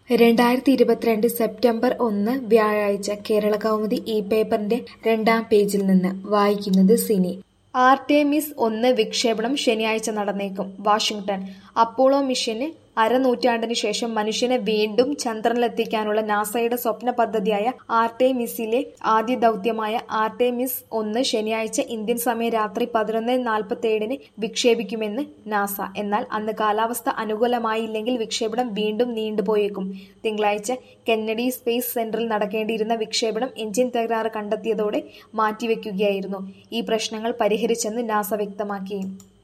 രണ്ടായിരത്തി ഇരുപത്തിരണ്ട് സെപ്റ്റംബർ ഒന്ന് വ്യാഴാഴ്ച കേരളകൗമുദി ഈ പേപ്പറിന്റെ രണ്ടാം പേജിൽ നിന്ന് വായിക്കുന്നത് സിനി ആർടെമിസ് ഒന്ന് വിക്ഷേപണം ശനിയാഴ്ച നടന്നേക്കും വാഷിംഗ്ടൺ അപ്പോളോ മിഷന് അരനൂറ്റാണ്ടിന് ശേഷം മനുഷ്യനെ വീണ്ടും ചന്ദ്രനിലെത്തിക്കാനുള്ള നാസയുടെ സ്വപ്ന പദ്ധതിയായ ആർടെമിസിലെ ആദ്യ ദൗത്യമായ ആർടെമിസ് ഒന്ന് ശനിയാഴ്ച ഇന്ത്യൻ സമയം രാത്രി പതിനൊന്ന് നാൽപ്പത്തേഴിന് വിക്ഷേപിക്കുമെന്ന് നാസ എന്നാൽ അന്ന് കാലാവസ്ഥ അനുകൂലമായില്ലെങ്കിൽ വിക്ഷേപണം വീണ്ടും നീണ്ടുപോയേക്കും തിങ്കളാഴ്ച കെന്നഡി സ്പേസ് സെന്ററിൽ നടക്കേണ്ടിയിരുന്ന വിക്ഷേപണം എഞ്ചിൻ തകരാറ് കണ്ടെത്തിയതോടെ മാറ്റിവെക്കുകയായിരുന്നു ഈ പ്രശ്നങ്ങൾ പരിഹരിച്ചെന്ന് നാസ വ്യക്തമാക്കി